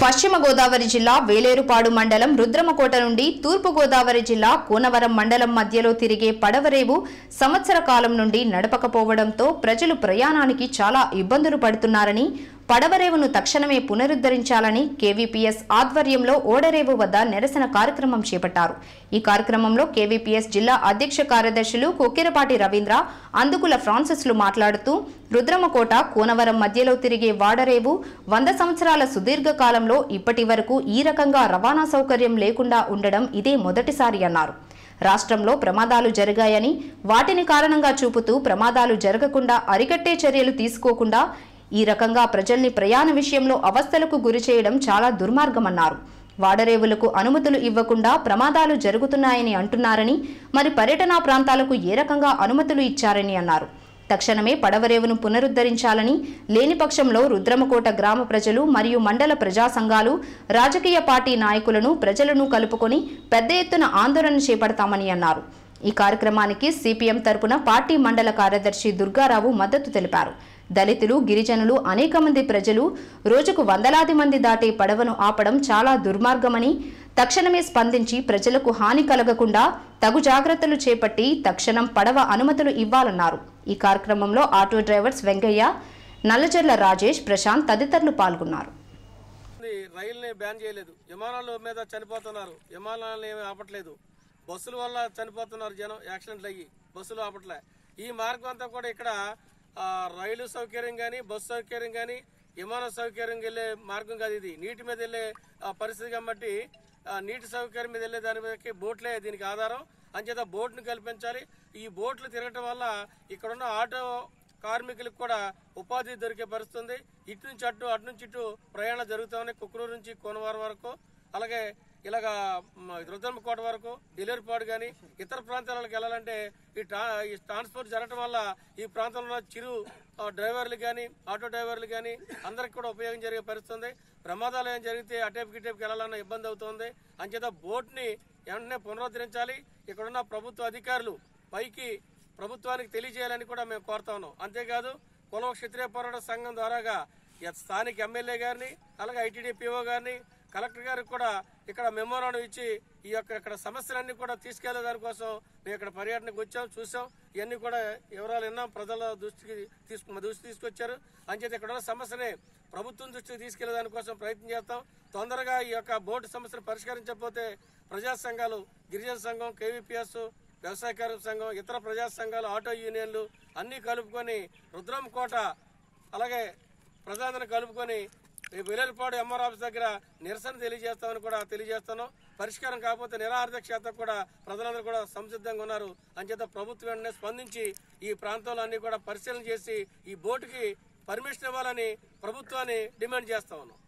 పశ్చిమ గోదావరి జిల్లా వేలేరుపాడు మండలం రుద్రమకోట నుండి తూర్పు గోదావరి జిల్లా కూనవరం మండలం మధ్యలో తిరిగే పడవరేవు సంవత్సర కాలం నుండి నడపకపోవడంతో ప్రజలు ప్రయాణానికి చాలా ఇబ్బందులు పడుతున్నారని పడవరేవును తక్షణమే పునరుద్ధరించాలని కేవీపీఎస్ ఆధ్వర్యంలో ఓడరేవు వద్ద నిరసన కార్యక్రమం చేపట్టారు ఈ కార్యక్రమంలో కేవీపీఎస్ జిల్లా అధ్యక్ష కార్యదర్శులు కొక్కిరపాటి రవీంద్ర అందుకుల ఫ్రాన్సిస్లు మాట్లాడుతూ రుద్రమకోట కూనవరం మధ్యలో తిరిగే వాడరేవు వంద సంవత్సరాల సుదీర్ఘ కాలంలో ఇప్పటి వరకు ఈ రకంగా రవాణా సౌకర్యం లేకుండా ఉండడం ఇదే మొదటిసారి అన్నారు రాష్ట్రంలో ప్రమాదాలు జరిగాయని వాటిని కారణంగా చూపుతూ ప్రమాదాలు జరగకుండా అరికట్టే చర్యలు తీసుకోకుండా ఈ రకంగా ప్రజల్ని ప్రయాణ విషయంలో అవస్థలకు గురి చేయడం చాలా దుర్మార్గమన్నారు వాడరేవులకు అనుమతులు ఇవ్వకుండా ప్రమాదాలు జరుగుతున్నాయని అంటున్నారని మరి పర్యటనా ప్రాంతాలకు ఏ రకంగా అనుమతులు ఇచ్చారని అన్నారు తక్షణమే పడవరేవును పునరుద్ధరించాలని లేని పక్షంలో రుద్రమకోట గ్రామ ప్రజలు మరియు మండల ప్రజా సంఘాలు రాజకీయ పార్టీ నాయకులను ప్రజలను కలుపుకొని పెద్ద ఎత్తున ఆందోళన చేపడతామని అన్నారు ఈ కార్యక్రమానికి సిపిఎం తరపున పార్టీ మండల కార్యదర్శి దుర్గారావు మద్దతు తెలిపారు దళితులు గిరిజనులు అనేక మంది ప్రజలు రోజుకు వందలాది మంది దాటే పడవను ఆపడం చాలా దుర్మార్గమని తక్షణమే స్పందించి ప్రజలకు హాని కలగకుండా తగు జాగ్రత్తలు చేపట్టి తక్షణం పడవ అనుమతులు ఇవ్వాలన్నారు ఈ కార్యక్రమంలో ఆటో డ్రైవర్స్ వెంకయ్య నల్లజర్ల రాజేష్ ప్రశాంత్ తదితరులు పాల్గొన్నారు ఉంది, రైల్ని బ్యాన్ చేయలేదు విమానాల మీద చనిపోతున్నారు విమానాలను ఏమీ ఆపట్లేదు బస్సుల వల్ల చనిపోతున్నారు జనం యాక్సిడెంట్లు అయ్యి బస్సులు ఆపట్లే ఈ మార్గం అంతా కూడా ఇక్కడ ఆ, రైలు సౌకర్యం కానీ బస్సు సౌకర్యం కానీ విమాన సౌకర్యం వెళ్ళే మార్గం కాదు ఇది నీటి మీద వెళ్ళే ఆ, పరిస్థితి కాబట్టి ఆ, నీటి సౌకర్యం మీద వెళ్ళే దాని మీదకి బోట్లే దీనికి ఆధారం అంచేత బోట్ను కల్పించాలి ఈ బోట్లు తిరగటం వల్ల ఇక్కడున్న ఆటో కార్మికులకు కూడా ఉపాధి దొరికే పరిస్థితి ఉంది ఇటు నుంచి అటు అటు నుంచి ఇటు ప్రయాణం జరుగుతూ ఉన్నాయి కుక్కనూరు నుంచి కోనవారం వరకు అలాగే ఇలాగా మ, రుద్రమకోట వరకు డిలేరుపాడు కానీ ఇతర ప్రాంతాలకు వెళ్ళాలంటే ఈ ట్రా- ఈ ట్రాన్స్పోర్ట్ జరగటం వల్ల ఈ ప్రాంతంలో ఉన్న చిరు ఆ, డ్రైవర్లు కానీ ఆటో డ్రైవర్లు కానీ అందరికి కూడా ఉపయోగం జరిగే పరిస్థితి ఉంది ప్రమాదాలు ఏం జరిగితే అటేపుకి ఇటేపుకి వెళ్ళాలన్న ఇబ్బంది అవుతుంది అంచేత బోట్ని వెంటనే పునరుద్ధరించాలి ఇక్కడున్న ప్రభుత్వ అధికారులు పైకి ప్రభుత్వానికి తెలియజేయాలని కూడా మేము కోరుతా ఉన్నాం అంతేకాదు కుల క్షత్రియ పోరాట సంఘం ద్వారాగా ఈ స్థానిక ఎమ్మెల్యే గారిని అలాగే ఐటీడీ పిఓ గారిని కలెక్టర్ గారికి కూడా ఇక్కడ మెమోరాండం ఇచ్చి ఈ యొక్క ఇక్కడ సమస్యలన్నీ కూడా తీసుకెళ్లే దానికోసం మేము ఇక్కడ పర్యటనకు వచ్చాం చూసాం ఇవన్నీ కూడా వివరాలు విన్నాం ప్రజల దృష్టికి తీసుకు మా దృష్టి తీసుకొచ్చారు అంచేత ఇక్కడ ఉన్న సమస్యని ప్రభుత్వం దృష్టికి తీసుకెళ్లే దానికోసం ప్రయత్నం చేస్తాం తొందరగా ఈ యొక్క బోర్డు సమస్యను పరిష్కరించకపోతే ప్రజా సంఘాలు గిరిజన సంఘం కేవీపీఎస్ వ్యవసాయ కార్మిక సంఘం ఇతర ప్రజా సంఘాలు ఆటో యూనియన్లు అన్ని కలుపుకొని రుద్రం కోట అలాగే ప్రజలందరినీ కలుపుకొని ఈ విలేరుపాడు ఎంఆర్ ఆఫీస్ దగ్గర నిరసన తెలియజేస్తామని కూడా తెలియజేస్తున్నాం పరిష్కారం కాకపోతే నిరాహార క్షేత్రం కూడా ప్రజలందరూ కూడా సంసిద్ధంగా ఉన్నారు అంచేత ప్రభుత్వం వెంటనే స్పందించి ఈ ప్రాంతంలో అన్ని కూడా పరిశీలన చేసి ఈ బోటుకి పర్మిషన్ ఇవ్వాలని ప్రభుత్వాన్ని డిమాండ్ చేస్తా ఉన్నాం